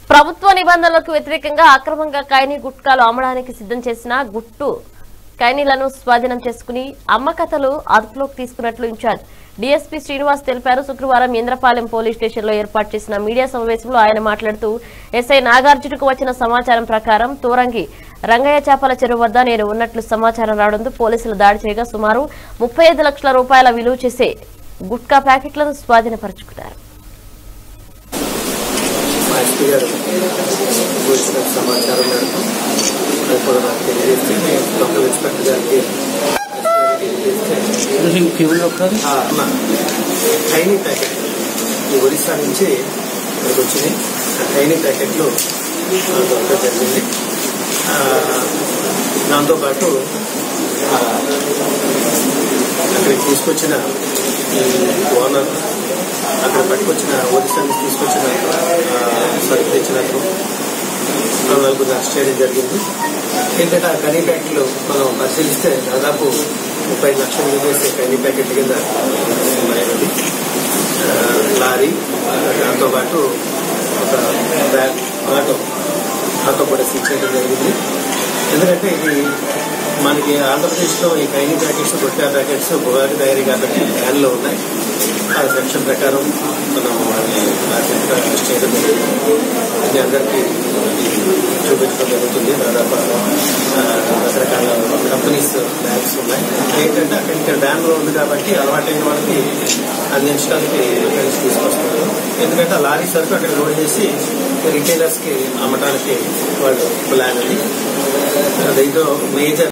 ప్రభుత్వ నిబంధనలకు వ్యతిరేకంగా అక్రమంగా ఖైనీ గుట్కాలు అమ్మడానికి సిద్ధం చేసిన గుట్టు ఖైనీలను స్వాధీనం చేసుకుని అమ్మకథలు అదుపులోకి తీసుకున్నట్లు ఇన్ఛార్జ్ డీఎస్పీ శ్రీనివాస్ తెలిపారు శుక్రవారం ఇంద్రపాలెం పోలీస్ స్టేషన్లో ఏర్పాటు చేసిన మీడియా సమావేశంలో ఆయన మాట్లాడుతూ ఎస్ఐ నాగార్జునకు వచ్చిన సమాచారం ప్రకారం తోరంగి రంగయ్య చేపల చెరువు వద్ద నేను ఉన్నట్లు సమాచారం రావడంతో పోలీసులు దాడి చేయగా సుమారు ముప్పై లక్షల రూపాయల విలువ చేసే గుట్కా ప్యాకెట్లను స్వాధీనపరుచుకున్నారు మా ఎస్పీ గారు వచ్చిన సమాచారం మేరకు అది కూడా నాకు తెలియజేస్తే నేను లోకల్ ఇన్స్పెక్టర్ గారికి తెలియజేస్తే కేబుల్ ఒక్కది ఆ అన్న టైనీ ప్యాకెట్ ఈ ఒడిశా నుంచి ఇక్కడికి వచ్చినాయి ఆ టైనీ ప్యాకెట్లు ఆ, దొరకడం జరిగింది ఆ, దాంతోపాటు ఆ, అక్కడికి తీసుకొచ్చిన ఈ ఓనర్ అక్కడ పట్టుకొచ్చిన ఒడిశా నుంచి తీసుకొచ్చిన ఆ, సరుకు తెచ్చినట్టు నలుగురు అరెస్ట్ చేయడం జరిగింది ఏంటంటే ఆ కనీ ప్యాకెట్లు మనం పరిశీలిస్తే దాదాపు ముప్పై లక్షల విలువేసే కనీ ప్యాకెట్ కింద ఉన్నాయండి ఆ, లారీ దాంతోపాటు ఒక బ్యాగ్ ఆటో ఆటో కూడా సీజ్ చేయడం జరిగింది ఎందుకంటే ఇది మనకి ఆంధ్రప్రదేశ్లో ఈ కైనీ ప్యాకెట్స్ గుట్కా ప్యాకెట్స్ పొగాకు తయారీ కాబట్టి వ్యాన్లో ఉన్నాయి ఆ సెక్షన్ ప్రకారం మనం వాటిని అరెస్ట్ చేయడం జరిగింది ఇది అందరికీ చూపించడం జరుగుతుంది దాదాపు ఆ, రకరకాల కంపెనీస్ బ్యాగ్స్ ఉన్నాయి ఏంటంటే అక్కడ ఇక్కడ డ్యామ్లో ఉంది కాబట్టి అలవాటైన వాళ్ళకి అందించడానికి ఫ్రెండ్స్ తీసుకొస్తున్నారు ఎందుకంటే ఆ లారీ సరుకు అక్కడ లోడ్ చేసి రిటైలర్స్ కి అమ్మటానికి వాళ్ళు ప్లాన్ అది దీంతో మేజర్